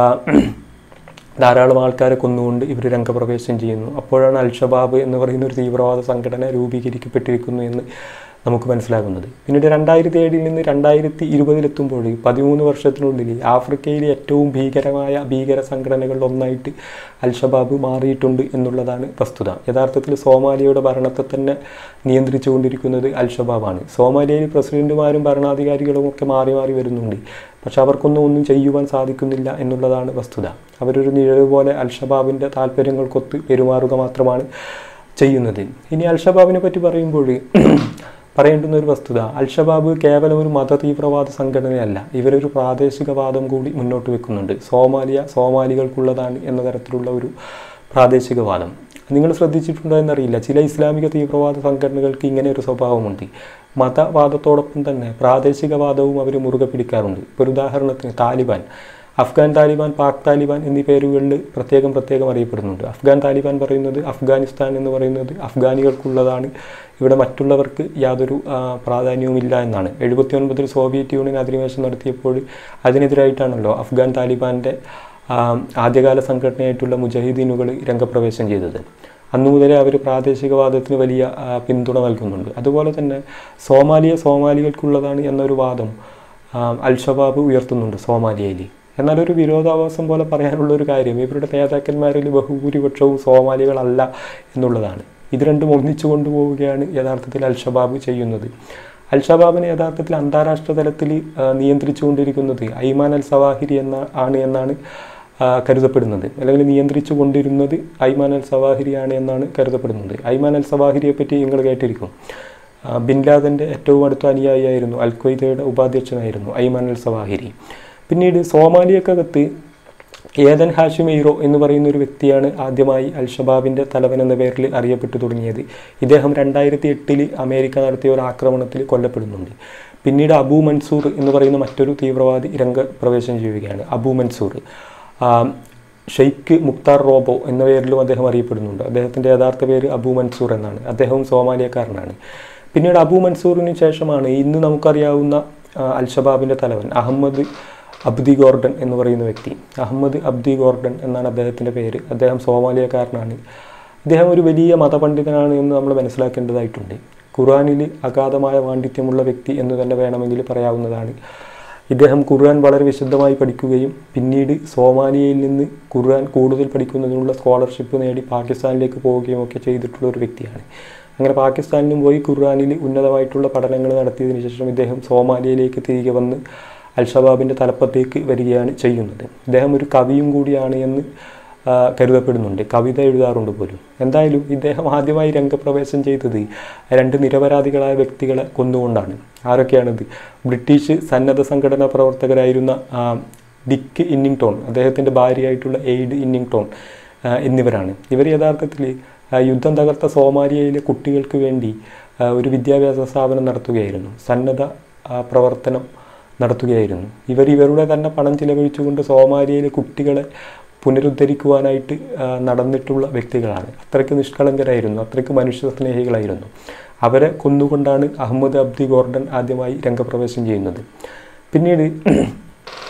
ധാരാളം ആൾക്കാരെ കൊന്നുകൊണ്ട് ഇവർ രംഗപ്രവേശം ചെയ്യുന്നു അപ്പോഴാണ് അൽ ഷബാബ് എന്ന് പറയുന്ന ഒരു തീവ്രവാദ സംഘടന രൂപീകരിക്കപ്പെട്ടിരിക്കുന്നു എന്ന് നമുക്ക് മനസ്സിലാകുന്നത് പിന്നീട് രണ്ടായിരത്തി ഏഴിൽ നിന്ന് രണ്ടായിരത്തി ഇരുപതിലെത്തുമ്പോൾ പതിമൂന്ന് വർഷത്തിനുള്ളിൽ ആഫ്രിക്കയിലെ ഏറ്റവും ഭീകരമായ ഭീകര സംഘടനകളിൽ ഒന്നായിട്ട് അൽ ഷബാബ് മാറിയിട്ടുണ്ട് എന്നുള്ളതാണ് വസ്തുത യഥാർത്ഥത്തിൽ സോമാലിയയുടെ ഭരണത്തെ തന്നെ നിയന്ത്രിച്ചുകൊണ്ടിരിക്കുന്നത് അൽ ഷബാബാണ് സോമാലിയയിൽ പ്രസിഡന്റുമാരും ഭരണാധികാരികളും ഒക്കെ മാറി മാറി വരുന്നുണ്ട് പക്ഷെ അവർക്കൊന്നും ഒന്നും ചെയ്യുവാൻ സാധിക്കുന്നില്ല എന്നുള്ളതാണ് വസ്തുത അവരൊരു നിഴൽ പോലെ അൽ ഷബാബിൻ്റെ താല്പര്യങ്ങൾക്കൊത്ത് പെരുമാറുക മാത്രമാണ് ചെയ്യുന്നത് ഇനി അൽ ഷബാബിനെ പറ്റി പറയുമ്പോൾ പറയേണ്ടുന്ന ഒരു വസ്തുത അൽ ഷബാബ് കേവലം ഒരു മത തീവ്രവാദ സംഘടനയല്ല ഇവരൊരു പ്രാദേശികവാദം കൂടി മുന്നോട്ട് വെക്കുന്നുണ്ട് സോമാലിയ സോമാലികൾക്കുള്ളതാണ് എന്ന തരത്തിലുള്ള ഒരു പ്രാദേശികവാദം നിങ്ങൾ ശ്രദ്ധിച്ചിട്ടുണ്ടോ എന്നറിയില്ല ചില ഇസ്ലാമിക തീവ്രവാദ സംഘടനകൾക്ക് ഇങ്ങനെ ഒരു സ്വഭാവമുണ്ട് മതവാദത്തോടൊപ്പം തന്നെ പ്രാദേശികവാദവും അവർ മുറുകെ പിടിക്കാറുണ്ട് ഇപ്പോൾ ഒരു ഉദാഹരണത്തിന് താലിബാൻ അഫ്ഗാൻ താലിബാൻ പാക് താലിബാൻ എന്നീ പേരുകളിൽ പ്രത്യേകം പ്രത്യേകം അറിയപ്പെടുന്നുണ്ട് അഫ്ഗാൻ താലിബാൻ പറയുന്നത് അഫ്ഗാനിസ്ഥാൻ എന്ന് പറയുന്നത് അഫ്ഗാനികൾക്കുള്ളതാണ് ഇവിടെ മറ്റുള്ളവർക്ക് യാതൊരു ആ, പ്രാധാന്യവുമില്ല എന്നാണ് എഴുപത്തി ഒൻപതിൽ സോവിയറ്റ് യൂണിയൻ അധിനിവേശം നടത്തിയപ്പോൾ അതിനെതിരായിട്ടാണല്ലോ അഫ്ഗാൻ താലിബാൻ്റെ ആ, ആദ്യകാല സംഘടനയായിട്ടുള്ള മുജാഹിദീനുകൾ രംഗപ്രവേശം ചെയ്തത് അന്നു മുതലേ അവർ പ്രാദേശികവാദത്തിന് വലിയ ആ, പിന്തുണ നൽകുന്നുണ്ട് അതുപോലെ തന്നെ സോമാലിയ സോമാലികൾക്കുള്ളതാണ് എന്നൊരു വാദം ആ, അൽ ഷബാബ് ഉയർത്തുന്നുണ്ട് സോമാലിയയിൽ എന്നാൽ ഒരു വിരോധാഭാസം പോലെ പറയാനുള്ള ഒരു കാര്യം ഇവരുടെ നേതാക്കന്മാരിൽ ബഹുഭൂരിപക്ഷവും സോമാലികളല്ല എന്നുള്ളതാണ് ഇത് രണ്ടും ഒന്നിച്ചു കൊണ്ടുപോവുകയാണ് യഥാർത്ഥത്തിൽ അൽ ഷബാബ് ചെയ്യുന്നത് അൽ ഷബാബിനെ യഥാർത്ഥത്തിൽ അന്താരാഷ്ട്ര തലത്തിൽ ആ, നിയന്ത്രിച്ചുകൊണ്ടിരിക്കുന്നത് ഐമാൻ അൽ സവാഹിരി എന്ന ആണ് എന്നാണ് ആ, കരുതപ്പെടുന്നത് അല്ലെങ്കിൽ നിയന്ത്രിച്ചു കൊണ്ടിരുന്നത് ഐമാൻ അൽ സവാഹിരിയാണ് എന്നാണ് കരുതപ്പെടുന്നത് ഐമാൻ അൽ സവാഹിരിയെ പറ്റി നിങ്ങൾ കേട്ടിരിക്കും ആ, ബിൻ ലാദൻ്റെ ഏറ്റവും അടുത്ത അനുയായിയായിരുന്നു അൽ ഖ്വയ്ദയുടെ ഉപാധ്യക്ഷനായിരുന്നു ഐമാൻ അൽ സവാഹിരി പിന്നീട് സോമാലിയക്കകത്ത് ഏതൻ ഹാഷിമെയ്റോ എന്ന് പറയുന്ന ഒരു വ്യക്തിയാണ് ആദ്യമായി അൽ ഷബാബിൻ്റെ തലവൻ എന്ന പേരിൽ അറിയപ്പെട്ടു തുടങ്ങിയത് ഇദ്ദേഹം രണ്ടായിരത്തി എട്ടിൽ അമേരിക്ക നടത്തിയ ഒരു ആക്രമണത്തിൽ കൊല്ലപ്പെടുന്നുണ്ട് പിന്നീട് അബു മൻസൂർ എന്ന് പറയുന്ന മറ്റൊരു തീവ്രവാദി രംഗപ്രവേശം ചെയ്യുകയാണ് അബു മൻസൂർ ആ, ഷെയ്ഖ് മുക്താർ റോബോ എന്ന പേരിലും അദ്ദേഹം അറിയപ്പെടുന്നുണ്ട് അദ്ദേഹത്തിൻ്റെ യഥാർത്ഥ പേര് അബു മൻസൂർ എന്നാണ് അദ്ദേഹവും സോമാലിയക്കാരനാണ് പിന്നീട് അബു മൻസൂറിന് ശേഷമാണ് ഇന്ന് നമുക്കറിയാവുന്ന ആ, അൽ ഷബാബിൻ്റെ തലവൻ അഹമ്മദ് അബ്ദി ഗോർഡൻ എന്ന് പറയുന്ന വ്യക്തി അഹമ്മദ് അബ്ദി ഗോർഡൻ എന്നാണ് അദ്ദേഹത്തിൻ്റെ പേര് അദ്ദേഹം സോമാലിയക്കാരനാണ് ഇദ്ദേഹം ഒരു വലിയ മതപണ്ഡിതനാണ് എന്ന് നമ്മൾ മനസ്സിലാക്കേണ്ടതായിട്ടുണ്ട് ഖുർആനിൽ അഗാധമായ പാണ്ഡിത്യമുള്ള വ്യക്തി എന്ന് തന്നെ വേണമെങ്കിൽ പറയാവുന്നതാണ് ഇദ്ദേഹം ഖുർആൻ വളരെ വിശുദ്ധമായി പഠിക്കുകയും പിന്നീട് സോമാലിയയിൽ നിന്ന് ഖുർആൻ കൂടുതൽ പഠിക്കുന്നതിനുള്ള സ്കോളർഷിപ്പ് നേടി പാകിസ്ഥാനിലേക്ക് പോവുകയും ഒക്കെ ചെയ്തിട്ടുള്ള ഒരു വ്യക്തിയാണ് അങ്ങനെ പാകിസ്ഥാനിലും പോയി ഖുർആനിൽ ഉന്നതമായിട്ടുള്ള പഠനങ്ങൾ നടത്തിയതിനു ശേഷം ഇദ്ദേഹം സോമാലിയയിലേക്ക് തിരികെ വന്ന് അൽ ഷബാബിൻ്റെ തലപ്പത്തേക്ക് വരികയാണ് ചെയ്യുന്നത് ഇദ്ദേഹം ഒരു കവിയും കൂടിയാണ് എന്ന് ആ, കരുതപ്പെടുന്നുണ്ട് കവിത എഴുതാറുണ്ട് പോലും എന്തായാലും ഇദ്ദേഹം ആദ്യമായി രംഗപ്രവേശം ചെയ്തത് രണ്ട് നിരപരാധികളായ വ്യക്തികളെ കൊന്നുകൊണ്ടാണ് ആരൊക്കെയാണിത് ബ്രിട്ടീഷ് സന്നദ്ധ സംഘടനാ പ്രവർത്തകരായിരുന്ന ആ, ഡിക്ക് ഇന്നിങ്ടോൺ അദ്ദേഹത്തിൻ്റെ ഭാര്യയായിട്ടുള്ള എയ്ഡ് ഇന്നിങ്ടോൺ ആ, എന്നിവരാണ് ഇവർ യഥാർത്ഥത്തിൽ ആ, യുദ്ധം തകർത്ത സോമാലിയയിലെ കുട്ടികൾക്ക് വേണ്ടി ആ, ഒരു വിദ്യാഭ്യാസ സ്ഥാപനം നടത്തുകയായിരുന്നു സന്നദ്ധ ആ, പ്രവർത്തനം നടത്തുകയായിരുന്നു ഇവർ ഇവരുടെ തന്നെ പണം ചിലവഴിച്ചുകൊണ്ട് സോമാലിയയിലെ കുട്ടികളെ പുനരുദ്ധരിക്കുവാനായിട്ട് ആ, നടന്നിട്ടുള്ള വ്യക്തികളാണ് അത്രയ്ക്ക് നിഷ്കളങ്കരായിരുന്നു അത്രയ്ക്ക് മനുഷ്യ സ്നേഹികളായിരുന്നു അവരെ കൊന്നുകൊണ്ടാണ് അഹമ്മദ് അബ്ദി ഗോർഡൻ ആദ്യമായി രംഗപ്രവേശം ചെയ്യുന്നത് പിന്നീട്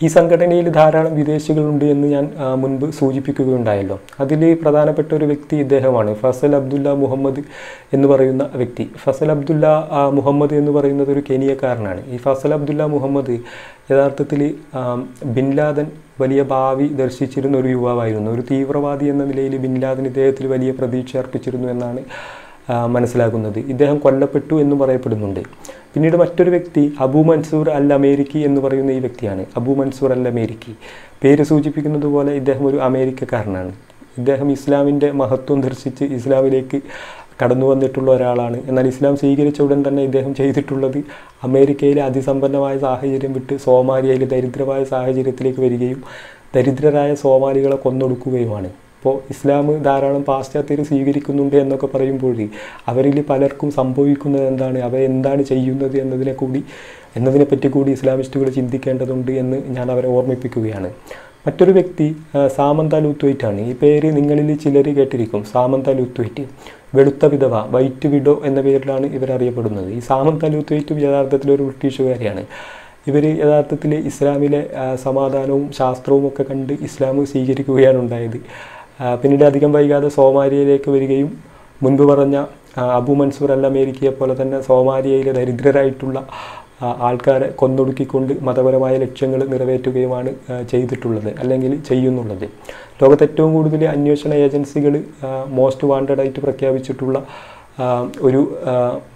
ഈ സംഘടനയിൽ ധാരാളം വിദേശികളുണ്ട് എന്ന് ഞാൻ ആ, മുൻപ് സൂചിപ്പിക്കുകയുണ്ടായല്ലോ അതിൽ പ്രധാനപ്പെട്ട ഒരു വ്യക്തി ഇദ്ദേഹമാണ് ഫസൽ അബ്ദുല്ല മുഹമ്മദ് എന്ന് പറയുന്ന വ്യക്തി ഫസൽ അബ്ദുല്ല ആ, മുഹമ്മദ് എന്ന് പറയുന്നത് ഒരു കെനിയക്കാരനാണ് ഈ ഫസൽ അബ്ദുല്ല മുഹമ്മദ് യഥാർത്ഥത്തിൽ ആ, ബിൻ ലാദൻ വലിയ ഭാവി ദർശിച്ചിരുന്ന ഒരു യുവാവായിരുന്നു ഒരു തീവ്രവാദി എന്ന നിലയിൽ ബിൻ ലാദൻ ഇദ്ദേഹത്തിൽ വലിയ പ്രതീക്ഷ അർപ്പിച്ചിരുന്നു എന്നാണ് ആ, മനസ്സിലാക്കുന്നത് ഇദ്ദേഹം കൊല്ലപ്പെട്ടു എന്നും പറയപ്പെടുന്നുണ്ട് പിന്നീട് മറ്റൊരു വ്യക്തി അബു മൻസൂർ അൽ അമേരിക്കി എന്ന് പറയുന്ന ഈ വ്യക്തിയാണ് അബു മൻസൂർ അൽ അമേരിക്കി പേര് സൂചിപ്പിക്കുന്നത് പോലെ ഇദ്ദേഹം ഒരു അമേരിക്കക്കാരനാണ് ഇദ്ദേഹം ഇസ്ലാമിൻ്റെ മഹത്വം ദർശിച്ച് ഇസ്ലാമിലേക്ക് കടന്നു വന്നിട്ടുള്ള ഒരാളാണ് എന്നാൽ ഇസ്ലാം സ്വീകരിച്ച ഉടൻ തന്നെ ഇദ്ദേഹം ചെയ്തിട്ടുള്ളത് അമേരിക്കയിലെ അതിസമ്പന്നമായ സാഹചര്യം വിട്ട് സോമാലിയയിലെ ദരിദ്രമായ സാഹചര്യത്തിലേക്ക് വരികയും ദരിദ്രരായ സോമാലികളെ കൊന്നൊടുക്കുകയുമാണ് ഇപ്പോൾ ഇസ്ലാം ധാരാളം പാശ്ചാത്യർ സ്വീകരിക്കുന്നുണ്ട് എന്നൊക്കെ പറയുമ്പോൾ അവരിൽ പലർക്കും സംഭവിക്കുന്നത് എന്താണ് അവ എന്താണ് ചെയ്യുന്നത് എന്നതിനെ കൂടി എന്നതിനെപ്പറ്റി കൂടി ഇസ്ലാമിസ്റ്റുകൾ ചിന്തിക്കേണ്ടതുണ്ട് എന്ന് ഞാൻ അവരെ ഓർമ്മിപ്പിക്കുകയാണ് മറ്റൊരു വ്യക്തി ആ, സാമന്ത ലൂത്വൈറ്റ് ആണ് ഈ പേര് നിങ്ങളിൽ ചിലർ കേട്ടിരിക്കും സാമന്ത ലൂത്വൈറ്റ് വെളുത്ത വിധവ വൈറ്റ് വിഡോ എന്ന പേരിലാണ് ഇവർ അറിയപ്പെടുന്നത് ഈ സാമന്ത ലൂത്വൈറ്റും യഥാർത്ഥത്തിൽ ഒരു ബ്രിട്ടീഷുകാരിയാണ് ഇവർ യഥാർത്ഥത്തിൽ ഇസ്ലാമിലെ ആ, സമാധാനവും ശാസ്ത്രവും ഒക്കെ കണ്ട് ഇസ്ലാം സ്വീകരിക്കുകയാണ് ഉണ്ടായത് ആ, പിന്നീട് അധികം വൈകാതെ സോമാലിയയിലേക്ക് വരികയും മുൻപ് പറഞ്ഞ ആ, അബു മൻസൂർ അൽ അമേരിക്കയെ പോലെ തന്നെ സോമാലിയയിലെ ദരിദ്രരായിട്ടുള്ള ആ, ആൾക്കാരെ കൊന്നൊടുക്കിക്കൊണ്ട് മതപരമായ ലക്ഷ്യങ്ങൾ നിറവേറ്റുകയുമാണ് ആ, ചെയ്തിട്ടുള്ളത് അല്ലെങ്കിൽ ചെയ്യുന്നുള്ളത് ലോകത്ത് ഏറ്റവും കൂടുതൽ അന്വേഷണ ഏജൻസികൾ മോസ്റ്റ് വാണ്ടഡ് ആയിട്ട് പ്രഖ്യാപിച്ചിട്ടുള്ള ആ, ഒരു ആ,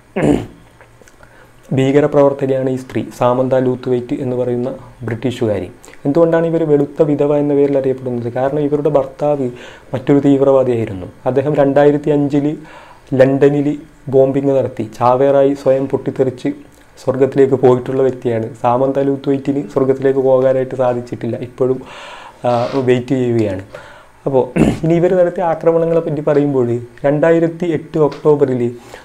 ഭീകരപ്രവർത്തകയാണ് ഈ സ്ത്രീ സാമന്ത ലൂത്ത്വൈറ്റ് എന്ന് പറയുന്ന ബ്രിട്ടീഷുകാരി എന്തുകൊണ്ടാണ് ഇവർ വെളുത്ത വിധവ എന്ന പേരിൽ അറിയപ്പെടുന്നത് കാരണം ഇവരുടെ ഭർത്താവ് മറ്റൊരു തീവ്രവാദിയായിരുന്നു അദ്ദേഹം രണ്ടായിരത്തി അഞ്ചിൽ ലണ്ടനിൽ ബോംബിംഗ് നടത്തി ചാവേറായി സ്വയം പൊട്ടിത്തെറിച്ച് സ്വർഗത്തിലേക്ക് പോയിട്ടുള്ള വ്യക്തിയാണ് സാമന്ത ലൂത്ത്വൈറ്റിന് സ്വർഗത്തിലേക്ക് പോകാനായിട്ട് സാധിച്ചിട്ടില്ല ഇപ്പോഴും വെയിറ്റ് ചെയ്യുകയാണ് അപ്പോൾ ഇനി ഇവർ നടത്തിയ ആക്രമണങ്ങളെ പറ്റി പറയുമ്പോൾ രണ്ടായിരത്തി എട്ട് ഒക്ടോബറിൽ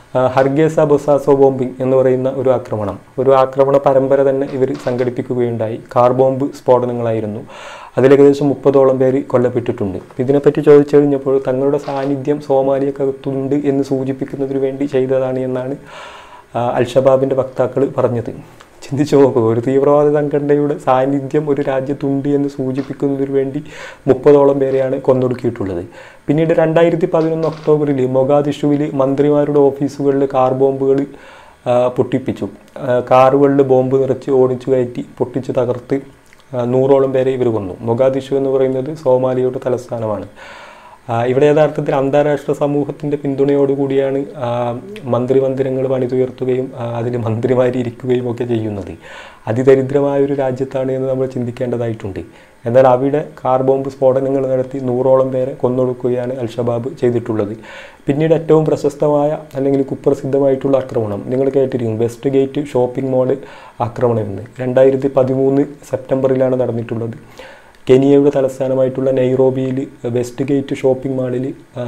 ഹർഗേസ ബൊസാസോ ബോംബിംഗ് എന്ന് പറയുന്ന ഒരു ആക്രമണം ഒരു ആക്രമണ പരമ്പര തന്നെ ഇവർ സംഘടിപ്പിക്കുകയുണ്ടായി കാർ ബോംബ് സ്ഫോടനങ്ങളായിരുന്നു അതിൽ ഏകദേശം മുപ്പതോളം പേര് കൊല്ലപ്പെട്ടിട്ടുണ്ട് ഇതിനെപ്പറ്റി ചോദിച്ചു കഴിഞ്ഞപ്പോൾ തങ്ങളുടെ സാന്നിധ്യം സോമാലിയക്കകത്തുണ്ട് എന്ന് സൂചിപ്പിക്കുന്നതിന് വേണ്ടി ചെയ്തതാണ് എന്നാണ് ആ, അൽഷബാബിൻ്റെ വക്താക്കൾ പറഞ്ഞത് ചിന്തിച്ചു നോക്കുക ഒരു തീവ്രവാദ സംഘടനയുടെ സാന്നിധ്യം ഒരു രാജ്യത്തുണ്ട് എന്ന് സൂചിപ്പിക്കുന്നതിന് വേണ്ടി മുപ്പതോളം പേരെയാണ് കൊന്നൊടുക്കിയിട്ടുള്ളത് പിന്നീട് രണ്ടായിരത്തി പതിനൊന്ന് ഒക്ടോബറിൽ മൊഗാദിഷുവിൽ മന്ത്രിമാരുടെ ഓഫീസുകളിൽ കാർ ബോംബുകൾ ആ, പൊട്ടിപ്പിച്ചു ആ, കാറുകളിൽ ബോംബ് നിറച്ച് ഓടിച്ചു കയറ്റി പൊട്ടിച്ച് തകർത്ത് ആ, നൂറോളം പേരെ ഇവർ കൊന്നു മൊഗാദിഷു എന്ന് പറയുന്നത് സോമാലിയയുടെ തലസ്ഥാനമാണ് ആ, ഇവിടെ യഥാർത്ഥത്തിൽ അന്താരാഷ്ട്ര സമൂഹത്തിൻ്റെ പിന്തുണയോടുകൂടിയാണ് ആ, മന്ത്രിമന്ദിരങ്ങൾ പണിതുയർത്തുകയും അതിൽ മന്ത്രിമാർ ഇരിക്കുകയും ഒക്കെ ചെയ്യുന്നത് അതിദരിദ്രമായ ഒരു രാജ്യത്താണ് എന്ന് നമ്മൾ ചിന്തിക്കേണ്ടതായിട്ടുണ്ട് എന്നാൽ അവിടെ കാർ ബോംബ് സ്ഫോടനങ്ങൾ നടത്തി നൂറോളം പേരെ കൊന്നൊടുക്കുകയാണ് അൽഷബാബ് ചെയ്തിട്ടുള്ളത് പിന്നീട് ഏറ്റവും പ്രശസ്തമായ അല്ലെങ്കിൽ കുപ്രസിദ്ധമായിട്ടുള്ള ആക്രമണം നിങ്ങൾ കേട്ടിരിക്കും വെസ്റ്റ് ഗേറ്റ് ഷോപ്പിംഗ് മാള് ആക്രമണം എന്ന് രണ്ടായിരത്തി പതിമൂന്ന് സെപ്റ്റംബറിലാണ് നടന്നിട്ടുള്ളത് കെനിയയുടെ തലസ്ഥാനമായിട്ടുള്ള നെയ്റോബിയിൽ വെസ്റ്റ് ഗേറ്റ് ഷോപ്പിംഗ് മാളിൽ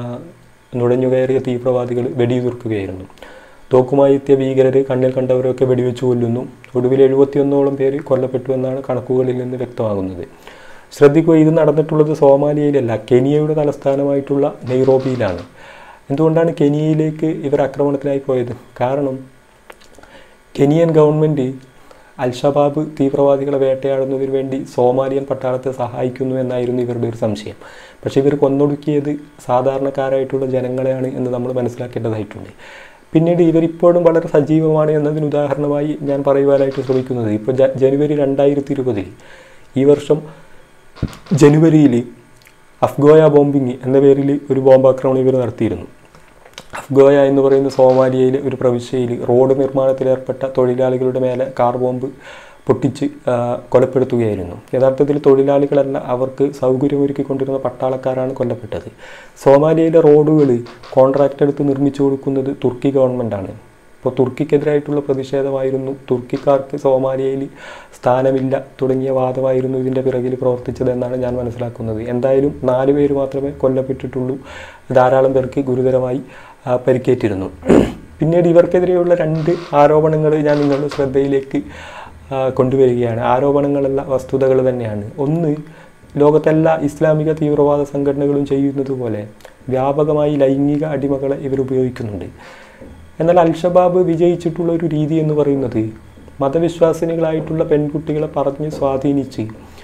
നുഴഞ്ഞുകയറിയ തീവ്രവാദികൾ വെടിയുതിർക്കുകയായിരുന്നു തോക്കുമായി എത്തിയ ഭീകരർ കണ്ണിൽ കണ്ടവരൊക്കെ വെടിവെച്ച് കൊല്ലുന്നു ഒടുവിൽ എഴുപത്തിയൊന്നോളം പേര് കൊല്ലപ്പെട്ടു എന്നാണ് കണക്കുകളിൽ നിന്ന് വ്യക്തമാകുന്നത് ശ്രദ്ധിക്കുക ഇത് നടന്നിട്ടുള്ളത് സോമാലിയയിലല്ല കെനിയയുടെ തലസ്ഥാനമായിട്ടുള്ള നെയ്റോബിയിലാണ് എന്തുകൊണ്ടാണ് കെനിയയിലേക്ക് ഇവർ ആക്രമണത്തിനായി പോയത് കാരണം കെനിയൻ ഗവൺമെൻറ് അൽഷബാബ് തീവ്രവാദികളെ വേട്ടയാടുന്നതിന് വേണ്ടി സോമാലിയൻ പട്ടാളത്തെ സഹായിക്കുന്നു എന്നായിരുന്നു ഇവരുടെ ഒരു സംശയം പക്ഷേ ഇവർ കൊന്നൊടുക്കിയത് സാധാരണക്കാരായിട്ടുള്ള ജനങ്ങളെയാണ് എന്ന് നമ്മൾ മനസ്സിലാക്കേണ്ടതായിട്ടുണ്ട് പിന്നീട് ഇവരിപ്പോഴും വളരെ സജീവമാണ് എന്നതിന് ഉദാഹരണമായി ഞാൻ പറയുവാനായിട്ട് ശ്രമിക്കുന്നത് ഇപ്പോൾ ജ ജനുവരി രണ്ടായിരത്തി ഇരുപതിൽ ഈ വർഷം ജനുവരിയിൽ അഫ്ഗോയ ബോംബിങ് എന്ന പേരിൽ ഒരു ബോംബാക്രമണം ഇവർ നടത്തിയിരുന്നു അഫ്ഗോയ എന്ന് പറയുന്ന സോമാലിയയിലെ ഒരു പ്രവിശ്യയിൽ റോഡ് നിർമ്മാണത്തിൽ ഏർപ്പെട്ട തൊഴിലാളികളുടെ മേലെ കാർ ബോംബ് പൊട്ടിച്ച് ആ, കൊലപ്പെടുത്തുകയായിരുന്നു യഥാർത്ഥത്തിൽ തൊഴിലാളികളല്ല അവർക്ക് സൗകര്യമൊരുക്കിക്കൊണ്ടിരുന്ന പട്ടാളക്കാരാണ് കൊല്ലപ്പെട്ടത് സോമാലിയയിലെ റോഡുകൾ കോൺട്രാക്റ്റ് എടുത്ത് നിർമ്മിച്ചു കൊടുക്കുന്നത് തുർക്കി ഗവൺമെൻറ്റാണ് ഇപ്പോൾ തുർക്കിക്കെതിരായിട്ടുള്ള പ്രതിഷേധമായിരുന്നു തുർക്കിക്കാർക്ക് സോമാലിയയിൽ സ്ഥാനമില്ല തുടങ്ങിയ വാദമായിരുന്നു ഇതിൻ്റെ പിറകിൽ പ്രവർത്തിച്ചതെന്നാണ് ഞാൻ മനസ്സിലാക്കുന്നത് എന്തായാലും നാല് പേര് മാത്രമേ കൊല്ലപ്പെട്ടിട്ടുള്ളൂ ധാരാളം പേർക്ക് ഗുരുതരമായി ആ, പരിക്കേറ്റിരുന്നു പിന്നീട് ഇവർക്കെതിരെയുള്ള രണ്ട് ആരോപണങ്ങൾ ഞാൻ നിങ്ങളുടെ ശ്രദ്ധയിലേക്ക് ആ, കൊണ്ടുവരികയാണ് ആരോപണങ്ങളല്ല വസ്തുതകൾ തന്നെയാണ് ഒന്ന് ലോകത്തെല്ലാ ഇസ്ലാമിക തീവ്രവാദ സംഘടനകളും ചെയ്യുന്നത് പോലെ വ്യാപകമായി ലൈംഗിക അടിമകളെ ഇവർ ഉപയോഗിക്കുന്നുണ്ട് എന്നാൽ അൽഷബാബ് വിജയിച്ചിട്ടുള്ള ഒരു രീതി എന്ന് പറയുന്നത് മതവിശ്വാസിനികളായിട്ടുള്ള പെൺകുട്ടികളെ പറഞ്ഞ് സ്വാധീനിച്ച്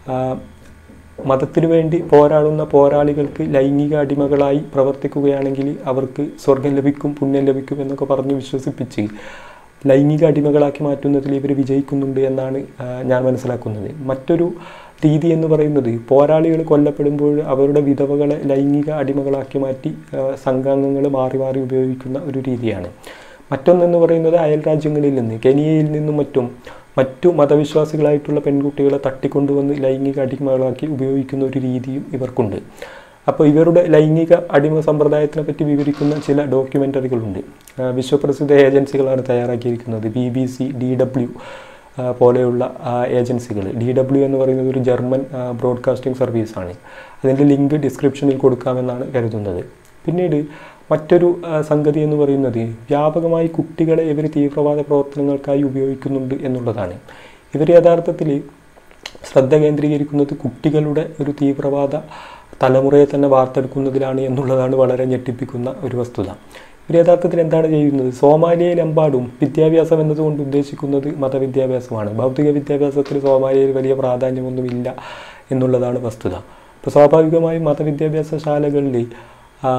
മതത്തിനു വേണ്ടി പോരാടുന്ന പോരാളികൾക്ക് ലൈംഗിക അടിമകളായി പ്രവർത്തിക്കുകയാണെങ്കിൽ അവർക്ക് സ്വർഗം ലഭിക്കും പുണ്യം ലഭിക്കും എന്നൊക്കെ പറഞ്ഞ് വിശ്വസിപ്പിച്ച് ലൈംഗിക അടിമകളാക്കി മാറ്റുന്നതിൽ ഇവർ വിജയിക്കുന്നുണ്ട് എന്നാണ് ആ, ഞാൻ മനസ്സിലാക്കുന്നത് മറ്റൊരു രീതി എന്ന് പറയുന്നത് പോരാളികൾ കൊല്ലപ്പെടുമ്പോൾ അവരുടെ വിധവകളെ ലൈംഗിക അടിമകളാക്കി മാറ്റി ആ, സംഘാംഗങ്ങൾ മാറി മാറി ഉപയോഗിക്കുന്ന ഒരു രീതിയാണ് മറ്റൊന്നെന്ന് പറയുന്നത് അയൽ രാജ്യങ്ങളിൽ നിന്ന് കെനിയയിൽ നിന്നും മറ്റും മറ്റു മതവിശ്വാസികളായിട്ടുള്ള പെൺകുട്ടികളെ തട്ടിക്കൊണ്ടുവന്ന് ലൈംഗിക അടിമകളാക്കി ഉപയോഗിക്കുന്ന ഒരു രീതിയും ഇവർക്കുണ്ട് അപ്പോൾ ഇവരുടെ ലൈംഗിക അടിമ സമ്പ്രദായത്തിനെ പറ്റി വിവരിക്കുന്ന ചില ഡോക്യുമെൻ്ററികളുണ്ട് ആ, വിശ്വപ്രസിദ്ധ ഏജൻസികളാണ് തയ്യാറാക്കിയിരിക്കുന്നത് B B C D W പോലെയുള്ള ഏജൻസികൾ ഡി ഡബ്ല്യു എന്ന് പറയുന്നത് ഒരു ജർമ്മൻ ബ്രോഡ്കാസ്റ്റിംഗ് സർവീസാണ് അതിൻ്റെ ലിങ്ക് ഡിസ്ക്രിപ്ഷനിൽ കൊടുക്കാമെന്നാണ് കരുതുന്നത് പിന്നീട് മറ്റൊരു ആ, സംഗതി എന്ന് പറയുന്നത് വ്യാപകമായി കുട്ടികളെ ഇവർ തീവ്രവാദ പ്രവർത്തനങ്ങൾക്കായി ഉപയോഗിക്കുന്നുണ്ട് എന്നുള്ളതാണ് ഇവർ യഥാർത്ഥത്തിൽ ശ്രദ്ധ കേന്ദ്രീകരിക്കുന്നത് കുട്ടികളുടെ ഒരു തീവ്രവാദ തലമുറയെ തന്നെ വാർത്തെടുക്കുന്നതിലാണ് എന്നുള്ളതാണ് വളരെ ഞെട്ടിപ്പിക്കുന്ന ഒരു വസ്തുത ഇവർ യഥാർത്ഥത്തിൽ എന്താണ് ചെയ്യുന്നത് സോമാലിയയിലെമ്പാടും വിദ്യാഭ്യാസം എന്നതുകൊണ്ട് ഉദ്ദേശിക്കുന്നത് മതവിദ്യാഭ്യാസമാണ് ഭൗതിക വിദ്യാഭ്യാസത്തിൽ സോമാലിയയിൽ വലിയ പ്രാധാന്യമൊന്നുമില്ല എന്നുള്ളതാണ് വസ്തുത അപ്പോൾ സ്വാഭാവികമായും മതവിദ്യാഭ്യാസ ശാലകളിൽ ആ,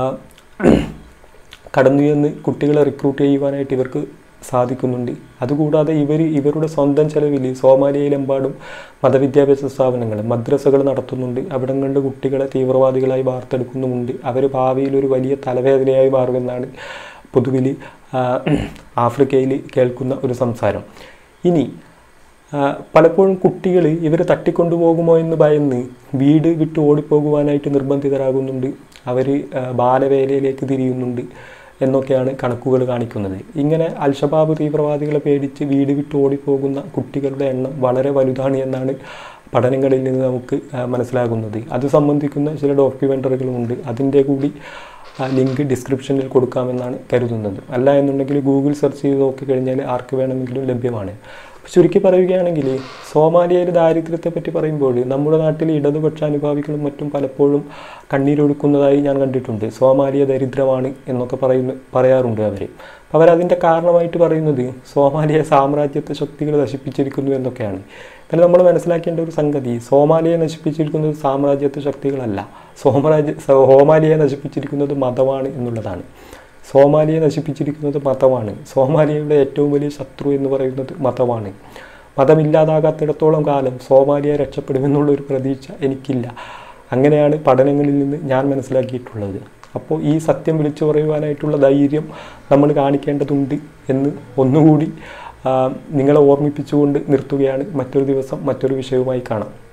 കടന്നു ചെന്ന് കുട്ടികളെ റിക്രൂട്ട് ചെയ്യുവാനായിട്ട് ഇവർക്ക് സാധിക്കുന്നുണ്ട് അതുകൂടാതെ ഇവർ ഇവരുടെ സ്വന്തം ചെലവിൽ സോമാലിയയിലെമ്പാടും മതവിദ്യാഭ്യാസ സ്ഥാപനങ്ങൾ മദ്രസകൾ നടത്തുന്നുണ്ട് അവിടങ്ങളിലെ കുട്ടികളെ തീവ്രവാദികളായി വാർത്തെടുക്കുന്നുമുണ്ട് അവർ ഭാവിയിൽ ഒരു വലിയ തലവേദനയായി മാറുമെന്നാണ് പൊതുവിൽ ആഫ്രിക്കയിൽ കേൾക്കുന്ന ഒരു സംസാരം ഇനി ആ, പലപ്പോഴും കുട്ടികൾ ഇവർ തട്ടിക്കൊണ്ടുപോകുമോ എന്ന് ഭയന്ന് വീട് വിട്ട് ഓടിപ്പോകുവാനായിട്ട് നിർബന്ധിതരാകുന്നുണ്ട് അവർ ബാലവേലയിലേക്ക് തിരിയുന്നുണ്ട് എന്നൊക്കെയാണ് കണക്കുകൾ കാണിക്കുന്നത് ഇങ്ങനെ അൽഷബാബ് തീവ്രവാദികളെ പേടിച്ച് വീട് വിട്ട് ഓടിപ്പോകുന്ന കുട്ടികളുടെ എണ്ണം വളരെ വലുതാണ് എന്നാണ് പഠനങ്ങളിൽ നിന്ന് നമുക്ക് ആ, മനസ്സിലാകുന്നത് അത് സംബന്ധിക്കുന്ന ചില ഡോക്യുമെൻ്ററികളുമുണ്ട് അതിൻ്റെ കൂടി ആ ലിങ്ക് ഡിസ്ക്രിപ്ഷനിൽ കൊടുക്കാമെന്നാണ് കരുതുന്നത് അല്ല എന്നുണ്ടെങ്കിൽ ഗൂഗിൾ സെർച്ച് ചെയ്ത് നോക്കിക്കഴിഞ്ഞാൽ ആർക്ക് വേണമെങ്കിലും ലഭ്യമാണ് ചുരുക്കി പറയുകയാണെങ്കിൽ സോമാലിയയിലെ ദാരിദ്ര്യത്തെ പറ്റി പറയുമ്പോൾ നമ്മുടെ നാട്ടിൽ ഇടതുപക്ഷ അനുഭാവികളും മറ്റും പലപ്പോഴും കണ്ണീരൊഴുക്കുന്നതായി ഞാൻ കണ്ടിട്ടുണ്ട് സോമാലിയ ദരിദ്രമാണ് എന്നൊക്കെ പറയുന്ന പറയാറുണ്ട് അവർ അവരതിൻ്റെ കാരണമായിട്ട് പറയുന്നത് സോമാലിയ സാമ്രാജ്യത്വ ശക്തികൾ നശിപ്പിച്ചിരിക്കുന്നു എന്നൊക്കെയാണ് എന്നാൽ നമ്മൾ മനസ്സിലാക്കേണ്ട ഒരു സംഗതി സോമാലിയെ നശിപ്പിച്ചിരിക്കുന്നത് സാമ്രാജ്യത്വ ശക്തികളല്ല സോമരാജ്യ സോമാലിയെ നശിപ്പിച്ചിരിക്കുന്നത് മതമാണ് എന്നുള്ളതാണ് സോമാലിയെ നശിപ്പിച്ചിരിക്കുന്നത് മതമാണ് സോമാലിയയുടെ ഏറ്റവും വലിയ ശത്രു എന്ന് പറയുന്നത് മതമാണ് മതമില്ലാതാകാത്തിടത്തോളം കാലം സോമാലിയ രക്ഷപ്പെടുമെന്നുള്ള ഒരു പ്രതീക്ഷ എനിക്കില്ല അങ്ങനെയാണ് പഠനങ്ങളിൽ നിന്ന് ഞാൻ മനസ്സിലാക്കിയിട്ടുള്ളത് അപ്പോൾ ഈ സത്യം വിളിച്ചു പറയുവാനായിട്ടുള്ള ധൈര്യം നമ്മൾ കാണിക്കേണ്ടതുണ്ട് എന്ന് ഒന്നുകൂടി ആ, നിങ്ങളെ ഓർമ്മിപ്പിച്ചുകൊണ്ട് നിർത്തുകയാണ് മറ്റൊരു ദിവസം മറ്റൊരു വിഷയവുമായി കാണാം